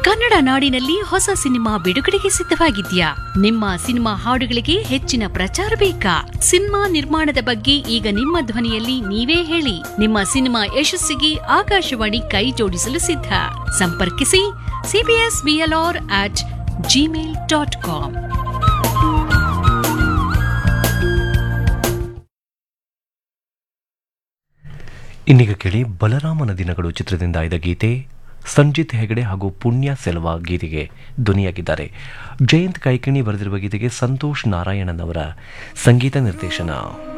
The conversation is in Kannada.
ಕನ್ನಡ ನಾಡಿನಲ್ಲಿ ಹೊಸ ಸಿನಿಮಾ ಬಿಡುಗಡೆಗೆ ಸಿದ್ಧವಾಗಿದ್ಯಾ ನಿಮ್ಮ ಸಿನಿಮಾ ಹಾಡುಗಳಿಗೆ ಹೆಚ್ಚಿನ ಪ್ರಚಾರ ಬೇಕಾ ಸಿನಿಮಾ ನಿರ್ಮಾಣದ ಬಗ್ಗೆ ಈಗ ನಿಮ್ಮ ಧ್ವನಿಯಲ್ಲಿ ನೀವೇ ಹೇಳಿ ನಿಮ್ಮ ಸಿನಿಮಾ ಯಶಸ್ಸಿಗೆ ಆಕಾಶವಾಣಿ ಕೈ ಜೋಡಿಸಲು ಸಿದ್ಧ ಸಂಪರ್ಕಿಸಿ CBS BLR at Gmail dot com ಇನ್ನೀಗ ಕೇಳಿ ಬಲರಾಮನ ದಿನಗಳು ಚಿತ್ರದಿಂದ ಆಯ್ದ ಗೀತೆ ಸಂಜಿತ್ ಹೆಗಡೆ ಹಾಗೂ ಪುಣ್ಯ ಸೆಲ್ವ ಗೀತೆಗೆ ಧ್ವನಿಯಾಗಿದ್ದಾರೆ ಜಯಂತ್ ಕೈಕಿಣಿ ಬರೆದಿರುವ ಗೀತೆಗೆ ಸಂತೋಷ್ ನಾರಾಯಣನ್ ಅವರ ಸಂಗೀತ ನಿರ್ದೇಶನ